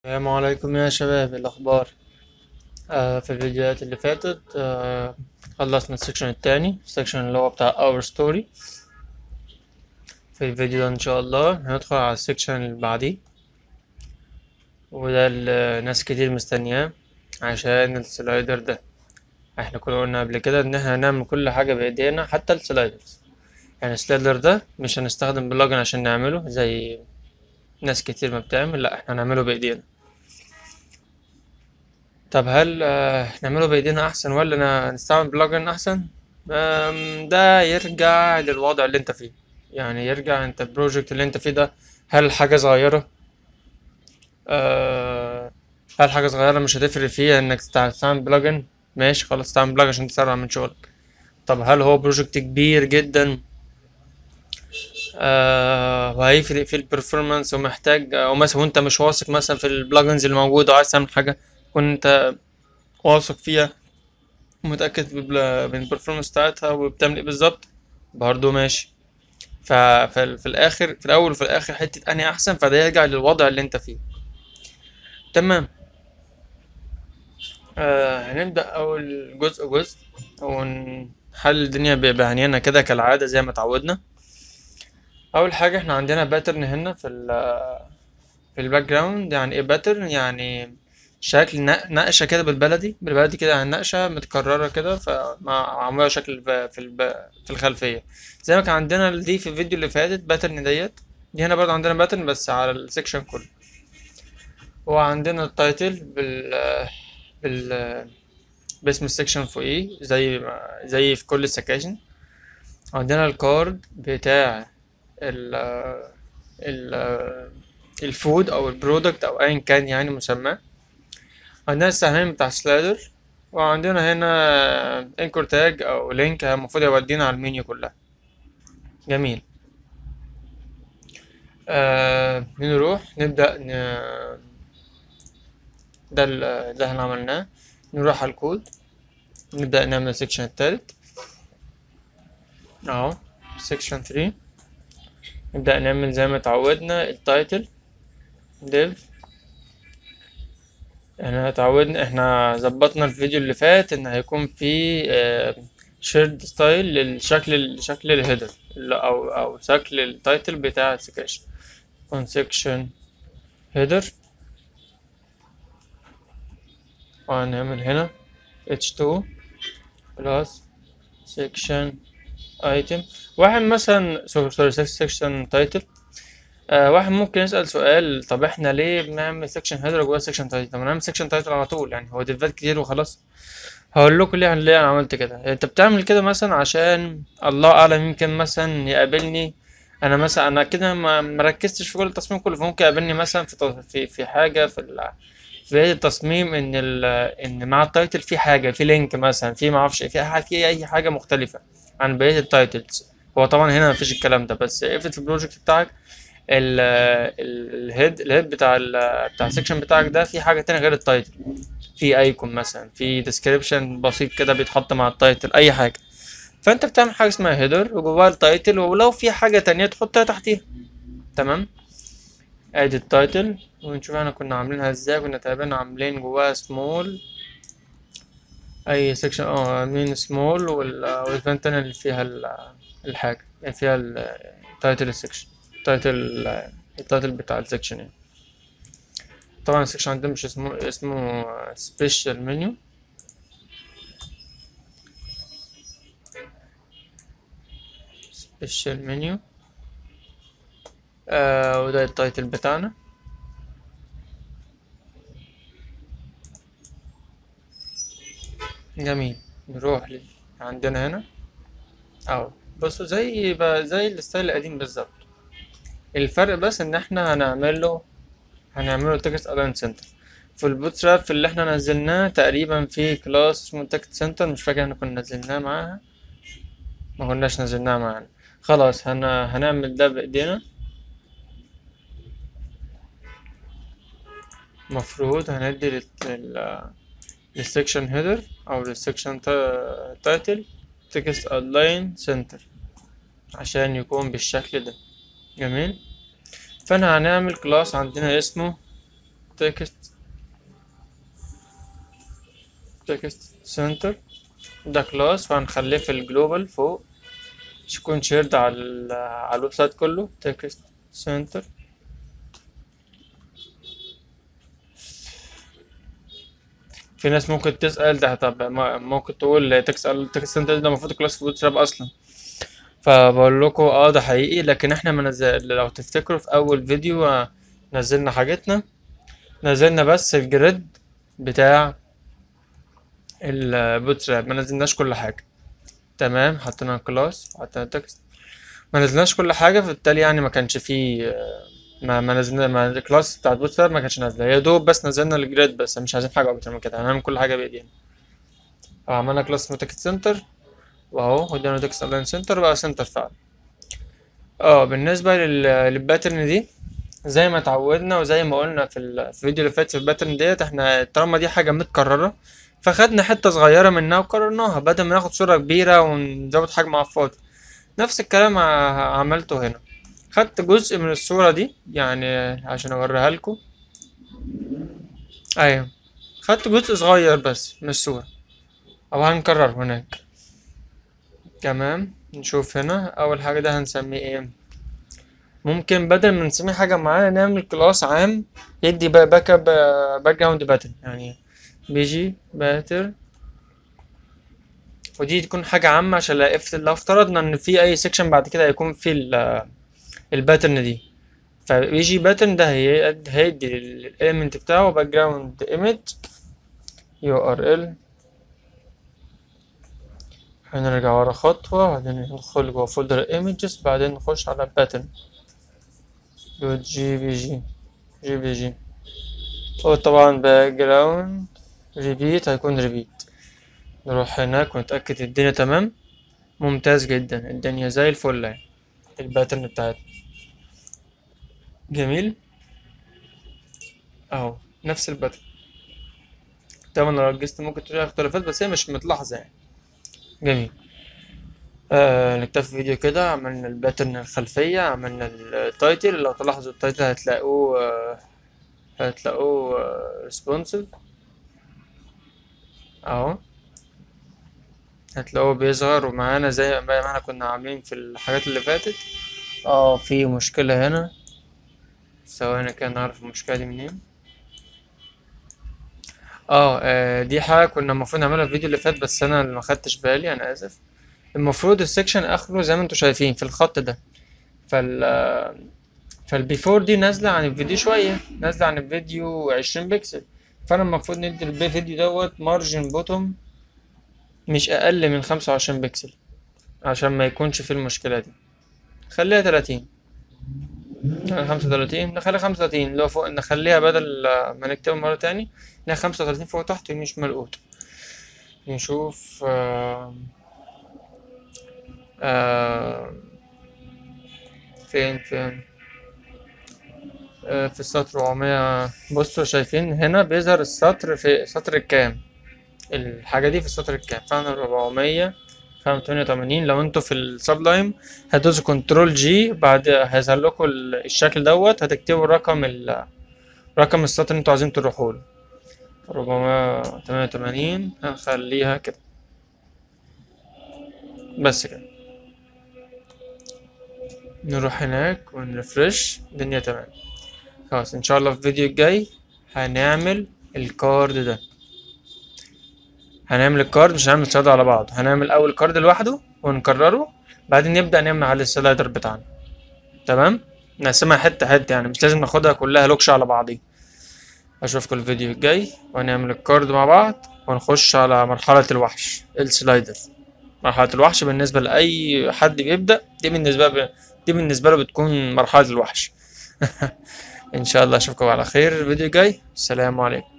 السلام عليكم يا شباب إيه الأخبار آه في الفيديوهات اللي فاتت آه خلصنا السكشن التاني السكشن اللي هو بتاع our story في الفيديو ده إن شاء الله هندخل على السكشن اللي بعديه وده اللي ناس كتير مستنياه عشان السلايدر ده احنا كنا قلنا قبل كده ان احنا هنعمل كل حاجة بايدينا حتى السلايدرز يعني السلايدر ده مش هنستخدم بلجن عشان نعمله زي ناس كتير ما بتعمل لا احنا هنعمله بايدينا طب هل آه، نعمله بايدينا احسن ولا ن- نستعمل بلجن احسن آم، ده يرجع للوضع اللي انت فيه يعني يرجع انت البروجكت اللي انت فيه ده هل حاجة صغيرة آه، هل حاجة صغيرة مش هتفرق فيها انك تستع- تستعمل بلجن ماشي خلاص استعمل بلجن عشان تسرع من شغلك طب هل هو بروجكت كبير جدا آه وهيفرق في البرفورمانس ومحتاج او مثلا وانت مش واثق مثلا في البلجنز اللي موجوده وعايز تعمل حاجه تكون انت واثق فيها ومتاكد بالبل- من البرفورمانس بتاعتها وبتعمل ايه بالظبط برضه ماشي ف- ففي في الاخر في الاول وفي الاخر حته انهي احسن فده يرجع للوضع اللي انت فيه تمام آه هنبدا اول جزء جزء ونحل الدنيا ب- بعينينا كده كالعاده زي ما اتعودنا اول حاجه احنا عندنا باترن هنا في ال في الباك جراوند يعني ايه باترن يعني شكل ن- نقشه كده بالبلدي بالبلدي كده يعني نقشه متكرره كده فمع معموله شكل ب- في الب... في الخلفيه زي ما كان عندنا دي في الفيديو اللي فاتت باترن ديت دي هنا برضه عندنا باترن بس على السكشن كله وعندنا التايتل بال بال باسم السكشن فوقيه زي ما- زي في كل السكاشن عندنا الكارد بتاع ال ال الفود او البرودكت او ايا كان يعني مسماه عندنا السهمين بتاع سلايدر وعندنا هنا انكور تاج او لينك المفروض يودينا على المنيو كلها جميل آه نروح نبدأ ن... ده ال- ده اللي عملناه نروح على الكود نبدأ نعمل السكشن التالت اهو سكشن 3 نبدأ نعمل زي ما اتعودنا التايتل ديف احنا اتعودنا احنا ظبطنا الفيديو اللي فات ان هيكون في شيرد ستايل للشكل شكل الهيدر او او شكل التايتل بتاع السكاشن on section header وهنعمل هنا h2 plus section item واحد مثلا سوري section title آه واحد ممكن يسأل سؤال طب احنا ليه بنعمل سكشن هيدر جوه سكشن تايتل طب ما نعمل سكشن تايتل على طول يعني هو ديفات كتير وخلاص هقول لكم ليه ليه انا عملت كده انت بتعمل كده مثلا عشان الله اعلم يمكن مثلا يقابلني انا مثلا انا كده ما مركزتش في كل التصميم كله فممكن يقابلني مثلا في تص- في في حاجه في ال في بداية التصميم ان ال ان مع التايتل في حاجه في لينك مثلا في ما اعرفش إيه، في حاجه في اي حاجه مختلفه عن بقيه التايتلز هو طبعا هنا مفيش الكلام ده بس افرض في البروجكت بتاعك ال ال- الهيد الهيد بتاع ال بتاع السكشن بتاعك ده في حاجه تانية غير التايتل في ايكون مثلا في ديسكريبشن بسيط كده بيتحط مع التايتل اي حاجه فانت بتعمل حاجه اسمها هيدر وجواها التايتل ولو في حاجه تانية تحطها تحتيها تمام ادي التايتل ونشوف احنا كنا عاملينها ازاي كنا تقريبا عاملين جواها سمول اي سكشن اه عاملين سمول والبان التانية اللي فيها ال- الحاجه اللي فيها التايتل السكشن التايتل التايتل بتاع السكشن يعني طبعا السكشن عندنا مش اسمه اسمه سبيشال منيو سبيشال منيو آه وده التايتل بتاعنا جميل نروح ل... عندنا هنا اهو بصوا زي ب- زي الستايل القديم بالظبط الفرق بس ان احنا هنعمل له هنعمله تكست الاين سنتر في البوتستراب اللي احنا نزلناه تقريبا في كلاس اسمه تكست سنتر مش فاكر احنا كنا نزلناه معاها ما كناش نزلناه معانا خلاص هن... هنعمل ده بايدينا مفروض هندي لل... لل... للسكشن هيدر او للسكشن تايتل تكست الاين سنتر عشان يكون بالشكل ده جميل فانا هنعمل كلاس عندنا اسمه تكست تكست سنتر ده كلاس وهنخليه في الجلوبال فوق مش يكون شيرد على ال- على الويب سايت كله تكست سنتر في ناس ممكن تسأل ده طب ما- ممكن تقول تكست تكست سنتر ده المفروض كلاس في بوتستراب اصلا فبقول لكم اه ده حقيقي لكن احنا ما نزل لو تفتكروا في اول فيديو آه، نزلنا حاجتنا نزلنا بس الجريد بتاع البوتستراب ما نزلناش كل حاجة تمام حطينا كلاس حطينا تكست ما نزلناش كل حاجة فبالتالي يعني ما كانش فيه آه، ما ما نزلنا ما الكلاس بتاع البوتستراب ما كانش نازلة يا دوب بس نزلنا الجريد بس مش عايزين حاجة أكتر من كده هنعمل كل حاجة بإيدينا عملنا كلاس اسمه تكست سنتر واهو ودينا تكست اونلاين سنتر بقى سنتر فعلا اه بالنسبة لل- للباترن دي زي ما اتعودنا وزي ما قلنا في ال- في الفيديو اللي فات في الباترن ديت احنا طالما دي حاجة متكررة فخدنا حتة صغيرة منها وكررناها بدل ما ناخد صورة كبيرة ونزود حجم على الفاضي نفس الكلام ع- عملته هنا خدت جزء من الصورة دي يعني عشان اوريها لكم ايوه خدت جزء صغير بس من الصورة او هنكرره هناك تمام نشوف هنا اول حاجة ده هنسميه ايه ممكن بدل ما نسميه حاجة معينة نعمل كلاس عام يدي بقى باك اب باك جراوند باترن يعني بيجي باتر ودي تكون حاجة عامة عشان لا افت- لو افترضنا ان في اي سيكشن بعد كده هيكون في ال- الباترن دي فبيجي باترن ده هي- هيدي الاليمنت بتاعه باك جراوند ايمج يو ار ال هنرجع ورا خطوة بعدين ندخل جوا فولدر ايمجز بعدين نخش على باترن دوت جي بي جي جي بي جي هو طبعا باك جراوند ريبيت هيكون ريبيت نروح هناك ونتأكد الدنيا تمام ممتاز جدا الدنيا زي الفل يعني الباترن بتاعتنا جميل اهو نفس الباترن طبعا لو ركزت ممكن تلاقي اختلافات بس هي مش متلاحظة يعني جميل آه نكتفي فيديو كده عملنا الباترن الخلفية عملنا التايتل لو تلاحظوا التايتل هتلاقوه آه هتلاقوه ريسبونسيف اهو هتلاقوه بيظهر ومعانا زي ما احنا كنا عاملين في الحاجات اللي فاتت اه في مشكلة هنا ثواني كده نعرف المشكلة دي منين اه آه، دي حاجة كنا المفروض نعملها في الفيديو اللي فات بس انا اللي ما خدتش بالي انا اسف المفروض السكشن اخره زي ما انتوا شايفين في الخط ده فال فالبيفور دي نازلة عن الفيديو شوية نازلة عن الفيديو عشرين بكسل فأنا المفروض ندي الفيديو دوت مارجن بوتوم مش أقل من خمسة وعشرين بكسل عشان ما يكونش في المشكلة دي خليها تلاتين خمسة وتلاتين نخليها خمسة وتلاتين لو فوق نخليها بدل ما نكتبها مرة تاني نخليها خمسة وتلاتين فوق وتحت ويمين شمال أوتو نشوف آه آه فين فين آه، في السطر 400 بصوا شايفين هنا بيظهر السطر في السطر الكام الحاجة دي في السطر الكام فانا 400 588 لو انتوا في السبلايم هتدوسوا كنترول جي بعد هيظهر لكم ال- الشكل دوت هتكتبوا رقم ال رقم السطر اللي انتوا عايزين تروحوا له 488 هنخليها كده بس كده نروح هناك ونرفرش الدنيا تمام خلاص ان شاء الله في الفيديو الجاي هنعمل الكارد ده هنعمل الكارد مش هنعمل السلايد على بعض هنعمل اول كارد لوحده ونكرره بعدين نبدأ نعمل على السلايدر بتاعنا تمام نقسمها حتة حتة يعني مش لازم ناخدها كلها لوكش على بعضي اشوفكم الفيديو الجاي وهنعمل الكارد مع بعض ونخش على مرحلة الوحش السلايدر مرحلة الوحش بالنسبة لأي حد بيبدأ دي بالنسبة ب... دي بالنسبة له بتكون مرحلة الوحش إن شاء الله أشوفكم على خير الفيديو الجاي السلام عليكم